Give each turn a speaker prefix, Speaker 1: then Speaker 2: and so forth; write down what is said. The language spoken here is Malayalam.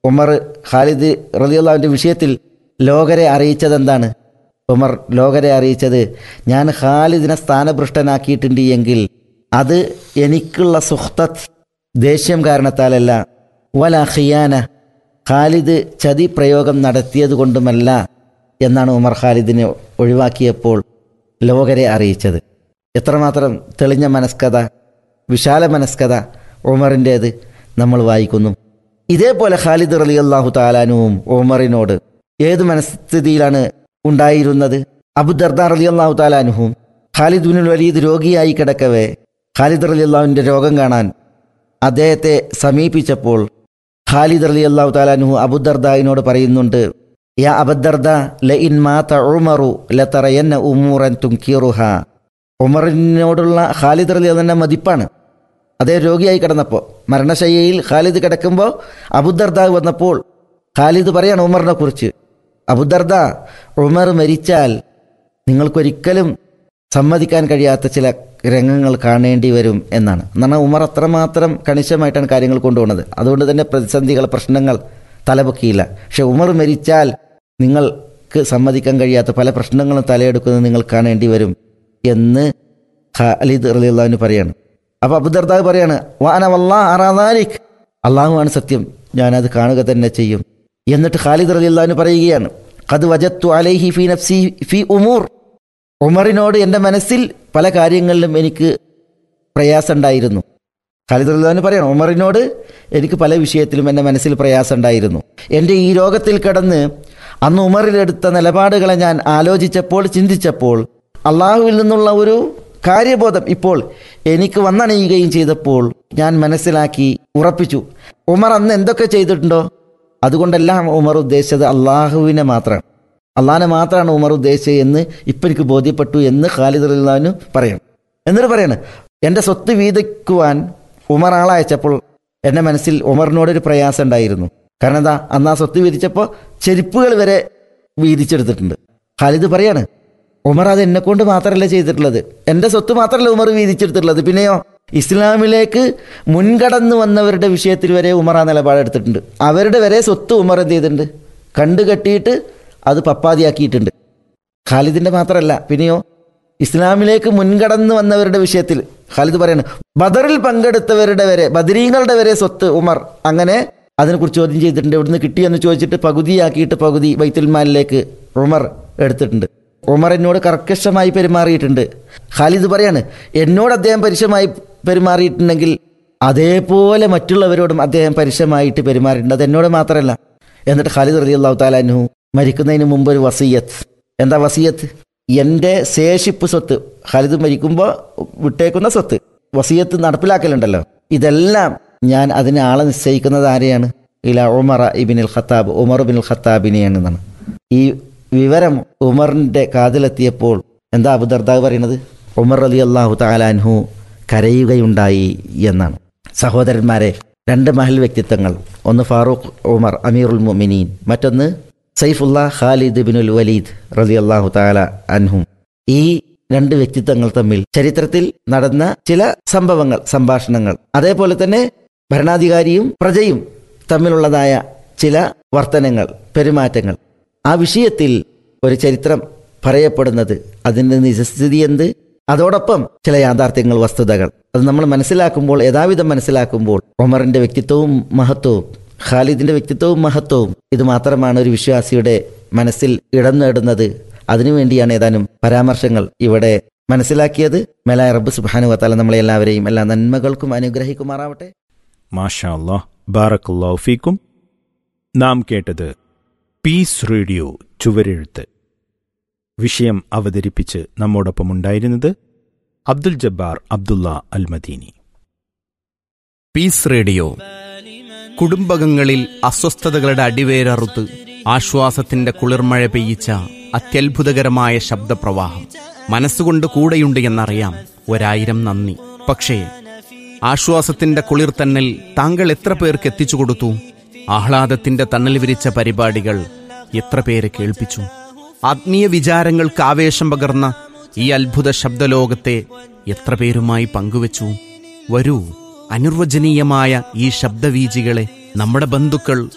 Speaker 1: ഉമർ ഖാലിദ് റലിയുള്ളാവിൻ്റെ വിഷയത്തിൽ ലോകരെ അറിയിച്ചത് എന്താണ് ഉമർ ലോകരെ അറിയിച്ചത് ഞാൻ ഖാലിദിനെ സ്ഥാനഭ്രഷ്ടനാക്കിയിട്ടുണ്ട് എങ്കിൽ അത് എനിക്കുള്ള സുഹ്തത്ത് ദേഷ്യം കാരണത്താലല്ല വല ഖിയാന ഖാലിദ് ചതി പ്രയോഗം നടത്തിയത് കൊണ്ടുമല്ല എന്നാണ് ഉമർ ഖാലിദിനെ ഒഴിവാക്കിയപ്പോൾ ലോകരെ അറിയിച്ചത് എത്രമാത്രം തെളിഞ്ഞ മനസ്കഥ വിശാല മനസ്കഥ ഉമറിൻ്റേത് നമ്മൾ വായിക്കുന്നു ഇതേപോലെ ഖാലിദ് റലി അള്ളാഹു താലാനുവും ഉമറിനോട് ഏത് മനസ്ഥിതിയിലാണ് ഉണ്ടായിരുന്നത് അബുദർദാർ അലി അള്ളാഹു താലാനുവും ഖാലിദ് ബിനുൽ വലീദ് രോഗിയായി കിടക്കവേ ഖാലിദ് അലി അള്ളാഹുവിൻ്റെ രോഗം കാണാൻ അദ്ദേഹത്തെ സമീപിച്ചപ്പോൾ ഖാലിദ് അലി അള്ളാഹു താലാനുഹു അബുദർദായിനോട് പറയുന്നുണ്ട് യാ അബദ്ദർദ ല ഇൻ മാത ഉമറു ലതറയന്ന ഉമൂറൻ തുംകിറുഹ ഉമറിനോടുള്ള ഖാലിദ് അലി തന്നെ മതിപ്പാണ് അദ്ദേഹം രോഗിയായി കിടന്നപ്പോൾ മരണശയ്യയിൽ ഖാലിദ് കിടക്കുമ്പോൾ അബുദർദ വന്നപ്പോൾ ഖാലിദ് പറയാണ് ഉമറിനെ കുറിച്ച് അബുദർദ ഉമർ മരിച്ചാൽ നിങ്ങൾക്കൊരിക്കലും സമ്മതിക്കാൻ കഴിയാത്ത ചില രംഗങ്ങൾ കാണേണ്ടി വരും എന്നാണ് എന്നാൽ ഉമർ അത്രമാത്രം കണിശമായിട്ടാണ് കാര്യങ്ങൾ കൊണ്ടുപോകുന്നത് അതുകൊണ്ട് തന്നെ പ്രതിസന്ധികൾ പ്രശ്നങ്ങൾ തലപൊക്കിയില്ല പക്ഷെ ഉമർ മരിച്ചാൽ നിങ്ങൾക്ക് സമ്മതിക്കാൻ കഴിയാത്ത പല പ്രശ്നങ്ങളും തലയെടുക്കുന്നത് നിങ്ങൾ കാണേണ്ടി വരും എന്ന് ഖാലിദ് റലിയുള്ളവന് പറയാണ് അപ്പോൾ അബുദർദാവ് പറയാണ് വാന വല്ലാ അറാദാലിക് അള്ളാഹുവാണ് സത്യം ഞാനത് കാണുക തന്നെ ചെയ്യും എന്നിട്ട് ഖാലിദ് റലിയുള്ളവന് പറയുകയാണ് അത് വജത്തു അലൈഹി ഫി നഫ്സി ഫി ഉമൂർ ഉമറിനോട് എൻ്റെ മനസ്സിൽ പല കാര്യങ്ങളിലും എനിക്ക് പ്രയാസമുണ്ടായിരുന്നു ഖാലിദ് റലിയുള്ളവന് പറയണം ഉമറിനോട് എനിക്ക് പല വിഷയത്തിലും എൻ്റെ മനസ്സിൽ പ്രയാസമുണ്ടായിരുന്നു എൻ്റെ ഈ രോഗത്തിൽ കിടന്ന് അന്ന് ഉമറിലെടുത്ത നിലപാടുകളെ ഞാൻ ആലോചിച്ചപ്പോൾ ചിന്തിച്ചപ്പോൾ അള്ളാഹുവിൽ നിന്നുള്ള ഒരു കാര്യബോധം ഇപ്പോൾ എനിക്ക് വന്നണയുകയും ചെയ്തപ്പോൾ ഞാൻ മനസ്സിലാക്കി ഉറപ്പിച്ചു ഉമർ അന്ന് എന്തൊക്കെ ചെയ്തിട്ടുണ്ടോ അതുകൊണ്ടെല്ലാം ഉമർ ഉദ്ദേശിച്ചത് അള്ളാഹുവിനെ മാത്രമാണ് അള്ളാഹിനെ മാത്രമാണ് ഉമർ ഉദ്ദേശിച്ചത് എന്ന് ഇപ്പം എനിക്ക് ബോധ്യപ്പെട്ടു എന്ന് ഖാലിദ് അള്ളഹാനു പറയണം എന്നിട്ട് പറയാണ് എൻ്റെ സ്വത്ത് വീതിക്കുവാൻ ഉമർ ആളയച്ചപ്പോൾ എൻ്റെ മനസ്സിൽ ഉമറിനോടൊരു പ്രയാസം ഉണ്ടായിരുന്നു കാരണം എന്താ അന്ന് ആ സ്വത്ത് വീതിച്ചപ്പോൾ ചെരുപ്പുകൾ വരെ വീതിച്ചെടുത്തിട്ടുണ്ട് ഖാലിദ് പറയാണ് ഉമർ അത് എന്നെ കൊണ്ട് മാത്രമല്ല ചെയ്തിട്ടുള്ളത് എൻ്റെ സ്വത്ത് മാത്രമല്ല ഉമർ വീതിച്ചെടുത്തിട്ടുള്ളത് പിന്നെയോ ഇസ്ലാമിലേക്ക് മുൻകടന്നു വന്നവരുടെ വിഷയത്തിൽ വരെ ഉമർ ആ നിലപാടെടുത്തിട്ടുണ്ട് അവരുടെ വരെ സ്വത്ത് ഉമർ എന്ത് ചെയ്തിട്ടുണ്ട് കണ്ടു കെട്ടിയിട്ട് അത് പപ്പാതിയാക്കിയിട്ടുണ്ട് ഖാലിദിൻ്റെ മാത്രമല്ല പിന്നെയോ ഇസ്ലാമിലേക്ക് മുൻകടന്നു വന്നവരുടെ വിഷയത്തിൽ ഖാലിദ് പറയാണ് ബദറിൽ പങ്കെടുത്തവരുടെ വരെ ബദരീങ്ങളുടെ വരെ സ്വത്ത് ഉമർ അങ്ങനെ അതിനെക്കുറിച്ച് ചോദ്യം ചെയ്തിട്ടുണ്ട് എവിടുന്ന് കിട്ടിയെന്ന് ചോദിച്ചിട്ട് പകുതിയാക്കിയിട്ട് പകുതി ബൈത്തുൽമാലിലേക്ക് ഉമർ എടുത്തിട്ടുണ്ട് ഉമർ എന്നോട് കർക്കശമായി പെരുമാറിയിട്ടുണ്ട് ഖാലിദ് പറയാണ് എന്നോട് അദ്ദേഹം പരുഷമായി പെരുമാറിയിട്ടുണ്ടെങ്കിൽ അതേപോലെ മറ്റുള്ളവരോടും അദ്ദേഹം പരുഷമായിട്ട് പെരുമാറിയിട്ടുണ്ട് അത് എന്നോട് മാത്രമല്ല എന്നിട്ട് ഖാലിദ് റലി അള്ളാഹു താലാനു മരിക്കുന്നതിന് മുമ്പ് ഒരു വസീയത്ത് എന്താ വസീയത്ത് എൻ്റെ ശേഷിപ്പ് സ്വത്ത് ഖാലിദ് മരിക്കുമ്പോൾ വിട്ടേക്കുന്ന സ്വത്ത് വസീയത്ത് നടപ്പിലാക്കലുണ്ടല്ലോ ഇതെല്ലാം ഞാൻ അതിന് ആളെ നിശ്ചയിക്കുന്നത് ആരെയാണ് ഇല ഉമറ ഇബിനുൽ ഖത്താബ് ഉമർ ബിൻ ഖത്താബിനെയാണ് എന്നാണ് ഈ വിവരം ഉമറിൻ്റെ കാതിലെത്തിയപ്പോൾ എന്താ അബുദർദാവ് പറയുന്നത് ഉമർ അലി അള്ളാഹു താലാൻഹു കരയുകയുണ്ടായി എന്നാണ് സഹോദരന്മാരെ രണ്ട് മഹൽ വ്യക്തിത്വങ്ങൾ ഒന്ന് ഫാറൂഖ് ഉമർ അമീറുൽ മുമിനീൻ മറ്റൊന്ന് സൈഫുല്ലാ ഖാലിദ് ബിനുൽ വലീദ് റലി അള്ളാഹു താല അൻഹും ഈ രണ്ട് വ്യക്തിത്വങ്ങൾ തമ്മിൽ ചരിത്രത്തിൽ നടന്ന ചില സംഭവങ്ങൾ സംഭാഷണങ്ങൾ അതേപോലെ തന്നെ ഭരണാധികാരിയും പ്രജയും തമ്മിലുള്ളതായ ചില വർത്തനങ്ങൾ പെരുമാറ്റങ്ങൾ ആ വിഷയത്തിൽ ഒരു ചരിത്രം പറയപ്പെടുന്നത് അതിൻ്റെ നിജസ്ഥിതി എന്ത് അതോടൊപ്പം ചില യാഥാർത്ഥ്യങ്ങൾ വസ്തുതകൾ അത് നമ്മൾ മനസ്സിലാക്കുമ്പോൾ യഥാവിധം മനസ്സിലാക്കുമ്പോൾ ഒമറിന്റെ വ്യക്തിത്വവും മഹത്വവും ഖാലിദിന്റെ വ്യക്തിത്വവും മഹത്വവും ഇത് മാത്രമാണ് ഒരു വിശ്വാസിയുടെ മനസ്സിൽ ഇടം നേടുന്നത് അതിനുവേണ്ടിയാണ് ഏതാനും പരാമർശങ്ങൾ ഇവിടെ മനസ്സിലാക്കിയത് മേലായ റബ്ബ് സുബാനു വത്താല നമ്മളെ എല്ലാവരെയും എല്ലാ നന്മകൾക്കും അനുഗ്രഹിക്കുമാറാവട്ടെ
Speaker 2: മാഷാ അല്ലാ ബാറക്കല്ലാഹു ഫീക്കും നാം കേട്ടത് പീസ് റേഡിയോ ചുവരെഴുത്ത് വിഷയം അവതരിപ്പിച്ച് നമ്മോടൊപ്പം ഉണ്ടായിരുന്നത് അബ്ദുൽ ജബ്ബാർ അബ്ദുള്ള അൽ മദീനി
Speaker 3: പീസ് റേഡിയോ കുടുംബകങ്ങളിൽ അസ്വസ്ഥതകളുടെ അടിവേരറുത്ത് ആശ്വാസത്തിന്റെ കുളിർമഴ പെയ്യിച്ച അത്യത്ഭുതകരമായ ശബ്ദപ്രവാഹം മനസ്സുകൊണ്ട് കൂടെയുണ്ട് എന്നറിയാം ഒരായിരം നന്ദി പക്ഷേ ആശ്വാസത്തിന്റെ കുളിർത്തന്നൽ താങ്കൾ എത്ര പേർക്ക് എത്തിച്ചു കൊടുത്തു ആഹ്ലാദത്തിന്റെ തണൽ വിരിച്ച പരിപാടികൾ എത്ര പേരെ കേൾപ്പിച്ചു ആത്മീയ വിചാരങ്ങൾക്ക് ആവേശം പകർന്ന ഈ അത്ഭുത ശബ്ദലോകത്തെ എത്ര പേരുമായി പങ്കുവച്ചു വരൂ അനിർവചനീയമായ ഈ ശബ്ദവീജികളെ നമ്മുടെ ബന്ധുക്കൾ